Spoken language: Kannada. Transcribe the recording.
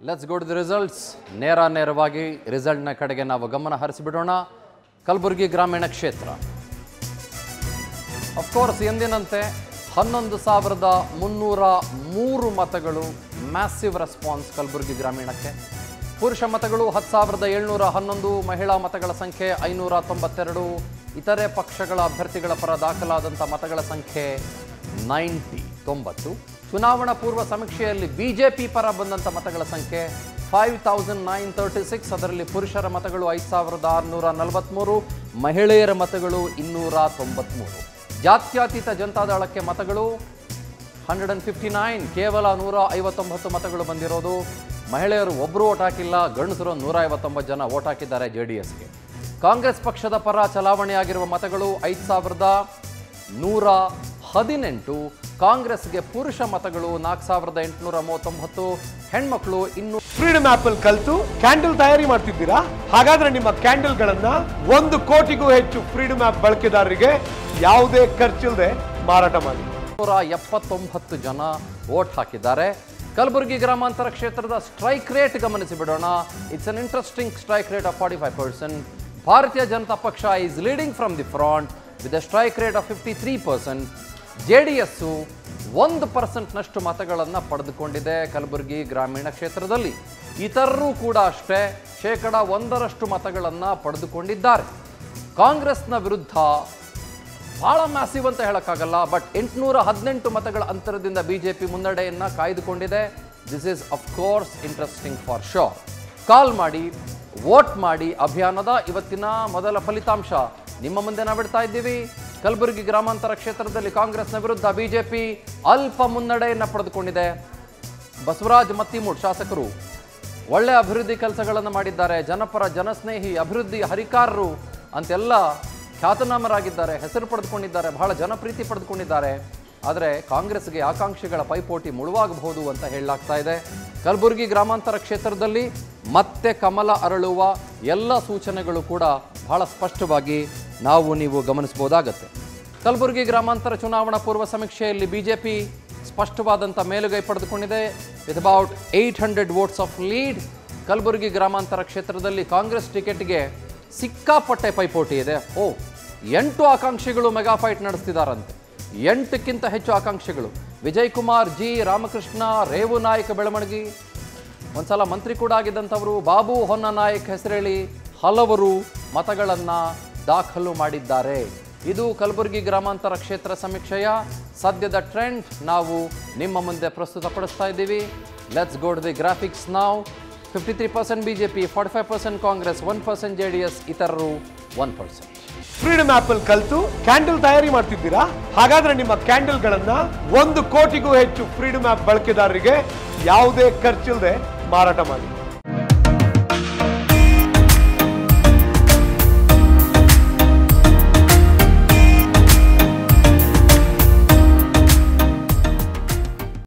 let's go to the results ನೇರ ನೇರವಾಗಿ ರಿಸಲ್ಟ್ನ ಕಡೆಗೆ ನಾವು ಗಮನ ಹರಿಸಿಬಿಡೋಣ ಕಲಬುರಗಿ ಗ್ರಾಮೀಣ ಕ್ಷೇತ್ರ ಅಫ್ಕೋರ್ಸ್ ಎಂದಿನಂತೆ ಹನ್ನೊಂದು ಸಾವಿರದ ಮುನ್ನೂರ ಮೂರು ಮತಗಳು ಮ್ಯಾಸಿವ್ ರೆಸ್ಪಾನ್ಸ್ ಕಲಬುರಗಿ ಗ್ರಾಮೀಣಕ್ಕೆ ಪುರುಷ ಮತಗಳು ಹತ್ತು ಸಾವಿರದ ಏಳ್ನೂರ ಹನ್ನೊಂದು ಮಹಿಳಾ ಮತಗಳ ಸಂಖ್ಯೆ ಐನೂರ ತೊಂಬತ್ತೆರಡು ಇತರೆ ಪಕ್ಷಗಳ ಅಭ್ಯರ್ಥಿಗಳ ಪರ ದಾಖಲಾದಂಥ ಮತಗಳ ಸಂಖ್ಯೆ ನೈಂಟಿ ತೊಂಬತ್ತು ಚುನಾವಣಾ ಪೂರ್ವ ಸಮೀಕ್ಷೆಯಲ್ಲಿ ಬಿಜೆಪಿ ಪರ ಬಂದಂಥ ಮತಗಳ ಸಂಖ್ಯೆ five thousand nine thirty six ಅದರಲ್ಲಿ ಪುರುಷರ ಮತಗಳು ಐದು ಸಾವಿರದ ಆರುನೂರ ನಲವತ್ತ್ಮೂರು ಮಹಿಳೆಯರ ಮತಗಳು ಇನ್ನೂರ ತೊಂಬತ್ತ್ಮೂರು ಜಾತ್ಯತೀತ ಜನತಾದಳಕ್ಕೆ ಮತಗಳು ಹಂಡ್ರೆಡ್ ಆ್ಯಂಡ್ ಫಿಫ್ಟಿ ನೈನ್ ಕೇವಲ ನೂರ ಐವತ್ತೊಂಬತ್ತು ಮತಗಳು ಬಂದಿರೋದು ಮಹಿಳೆಯರು ಒಬ್ಬರು ಓಟ್ ಹಾಕಿಲ್ಲ ಗಂಡಸರು ನೂರ ಐವತ್ತೊಂಬತ್ತು ಜನ ಓಟ್ ಹಾಕಿದ್ದಾರೆ ಜೆ ಡಿ ಎಸ್ಗೆ ಕಾಂಗ್ರೆಸ್ ಪಕ್ಷದ ಪರ ಚಲಾವಣೆಯಾಗಿರುವ ಮತಗಳು ಐದು ಸಾವಿರದ ನೂರ ಹದಿನೆಂಟು ಕಾಂಗ್ರೆಸ್ಗೆ ಪುರುಷ ಮತಗಳು ನಾಲ್ಕು ಸಾವಿರದ ಎಂಟುನೂರ ಮೂವತ್ತೊಂಬತ್ತು ಹೆಣ್ಮಕ್ಳು ಇನ್ನೂ ಫ್ರೀಡಮ್ ಆಪ್ ಅಲ್ಲಿ ಕಲ್ತು ಕ್ಯಾಂಡಲ್ ತಯಾರಿ ಮಾಡ್ತಿದ್ದೀರಾ ಹಾಗಾದ್ರೆ ನಿಮ್ಮ ಕ್ಯಾಂಡಲ್ ಗಳನ್ನ ಒಂದು ಕೋಟಿಗೂ ಹೆಚ್ಚು ಫ್ರೀಡಮ್ ಆಪ್ ಬಳಕೆದಾರರಿಗೆ ಯಾವುದೇ ಖರ್ಚಿಲ್ಲದೆ ಮಾರಾಟ ಮಾಡಿ ನೂರ ಎಪ್ಪತ್ತೊಂಬತ್ತು ಜನ ವೋಟ್ ಹಾಕಿದ್ದಾರೆ ಕಲಬುರಗಿ ಗ್ರಾಮಾಂತರ ಕ್ಷೇತ್ರದ ಸ್ಟ್ರೈಕ್ ರೇಟ್ ಗಮನಿಸಿ ಬಿಡೋಣ it's an interesting strike rate of forty five percent Bharatiya Janata Paksha is leading from the front with a strike rate of fifty three percent J D S ಒಂದು ಪರ್ಸೆಂಟ್ನಷ್ಟು ಮತಗಳನ್ನು ಪಡೆದುಕೊಂಡಿದೆ ಕಲಬುರಗಿ ಗ್ರಾಮೀಣ ಕ್ಷೇತ್ರದಲ್ಲಿ ಇತರರು ಕೂಡ ಅಷ್ಟೇ ಶೇಕಡ ಒಂದರಷ್ಟು ಮತಗಳನ್ನು ಪಡೆದುಕೊಂಡಿದ್ದಾರೆ ಕಾಂಗ್ರೆಸ್ನ ವಿರುದ್ಧ ಬಹಳ ಮ್ಯಾಸಿವ್ ಅಂತ ಹೇಳಕ್ಕಾಗಲ್ಲ ಬಟ್ ಎಂಟುನೂರ ಹದಿನೆಂಟು ಮತಗಳ ಅಂತರದಿಂದ ಬಿಜೆಪಿ ಮುನ್ನಡೆಯನ್ನ ಕಾಯ್ದುಕೊಂಡಿದೆ this is of course interesting for sure call ಮಾಡಿ ವೋಟ್ ಮಾಡಿ ಅಭಿಯಾನದ ಇವತ್ತಿನ ಮೊದಲ ಫಲಿತಾಂಶ ನಿಮ್ಮ ಮುಂದೆ ನಾವು ಬಿಡ್ತಾ ಇದ್ದೀವಿ ಕಲಬುರಗಿ ಗ್ರಾಮಾಂತರ ಕ್ಷೇತ್ರದಲ್ಲಿ ಕಾಂಗ್ರೆಸ್ನ ವಿರುದ್ಧ ಬಿಜೆಪಿ ಅಲ್ಪ ಮುನ್ನಡೆಯನ್ನ ಪಡೆದುಕೊಂಡಿದೆ ಬಸವರಾಜ್ ಮತ್ತಿಮೂಡ್ ಶಾಸಕರು ಒಳ್ಳೆ ಅಭಿವೃದ್ಧಿ ಕೆಲಸಗಳನ್ನು ಮಾಡಿದ್ದಾರೆ ಜನಪರ ಜನಸ್ನೇಹಿ ಅಭಿವೃದ್ಧಿ ಹರಿಕಾರರು ಅಂತೆಲ್ಲ ಖ್ಯಾತನಾಮರಾಗಿದ್ದಾರೆ ಹೆಸರು ಪಡೆದುಕೊಂಡಿದ್ದಾರೆ ಬಹಳ ಜನಪ್ರೀತಿ ಪಡೆದುಕೊಂಡಿದ್ದಾರೆ ಆದರೆ ಕಾಂಗ್ರೆಸ್ಗೆ ಆಕಾಂಕ್ಷಿಗಳ ಪೈಪೋಟಿ ಮುಳುವಾಗಬಹುದು ಅಂತ ಹೇಳಲಾಗ್ತಾ ಇದೆ ಕಲಬುರಗಿ ಗ್ರಾಮಾಂತರ ಕ್ಷೇತ್ರದಲ್ಲಿ ಮತ್ತೆ ಕಮಲ ಅರಳುವ ಎಲ್ಲ ಸೂಚನೆಗಳು ಕೂಡ ಬಹಳ ಸ್ಪಷ್ಟವಾಗಿ ನಾವು ನೀವು ಗಮನಿಸಬಹುದಾಗತ್ತೆ ಕಲಬುರಗಿ ಗ್ರಾಮಾಂತರ ಚುನಾವಣಾ ಪೂರ್ವ ಸಮೀಕ್ಷೆಯಲ್ಲಿ ಬಿಜೆಪಿ ಸ್ಪಷ್ಟವಾದಂಥ ಮೇಲುಗೈ ಪಡೆದುಕೊಂಡಿದೆ with about eight hundred votes of lead Kalaburagi ಗ್ರಾಮಾಂತರ ಕ್ಷೇತ್ರದಲ್ಲಿ ಕಾಂಗ್ರೆಸ್ ಟಿಕೆಟ್ಗೆ ಸಿಕ್ಕಾಪಟ್ಟೆ ಪೈಪೋಟಿ ಇದೆ ಓ ಎಂಟು ಆಕಾಂಕ್ಷಿಗಳು ಮೆಗಾ ಫೈಟ್ ನಡೆಸ್ತಿದ್ದಾರಂತೆ ಎಂಟಕ್ಕಿಂತ ಹೆಚ್ಚು ಆಕಾಂಕ್ಷಿಗಳು ವಿಜಯ್ ಕುಮಾರ್ ಜಿ ರಾಮಕೃಷ್ಣ ರೇವು ನಾಯಕ ಬೆಳವಣಿಗೆ ಒಂದ್ಸಲ ಮಂತ್ರಿ ಕೂಡ ಆಗಿದ್ದಂಥವರು ಬಾಬು ಹೊನ್ನನಾಯಕ್ ಹೆಸರೇಳಿ ಹಲವರು ಮತಗಳನ್ನು ದಾಖಲು ಮಾಡಿದ್ದಾರೆ ಇದು ಕಲಬುರಗಿ ಗ್ರಾಮಾಂತರ ಕ್ಷೇತ್ರ ಸಮೀಕ್ಷೆಯ ಸದ್ಯದ ಟ್ರೆಂಡ್ ನಾವು ನಿಮ್ಮ ಮುಂದೆ ಪ್ರಸ್ತುತಪಡಿಸ್ತಾ ಇದ್ದೀವಿ ಲೆಟ್ಸ್ ಗೋ ದಿ ಗ್ರಾಫಿಕ್ಸ್ ನಾವು fifty three percent B J P forty five percent Congress one percent J D S ಇತರರು ಒನ್ ಪರ್ಸೆಂಟ್ ಫ್ರೀಡಮ್ ಆಪ್ ಅಲ್ಲಿ ಕಲ್ತು ಕ್ಯಾಂಡಲ್ ತಯಾರಿ ಮಾಡ್ತಿದ್ದೀರಾ ಹಾಗಾದ್ರೆ ನಿಮ್ಮ ಕ್ಯಾಂಡಲ್ ಗಳನ್ನ ಒಂದು ಕೋಟಿಗೂ ಹೆಚ್ಚು ಫ್ರೀಡಮ್ ಆಪ್ ಬಳಕೆದಾರರಿಗೆ ಯಾವುದೇ ಖರ್ಚಿಲ್ಲದೆ ಮಾರಾಟ ಮಾಡಿ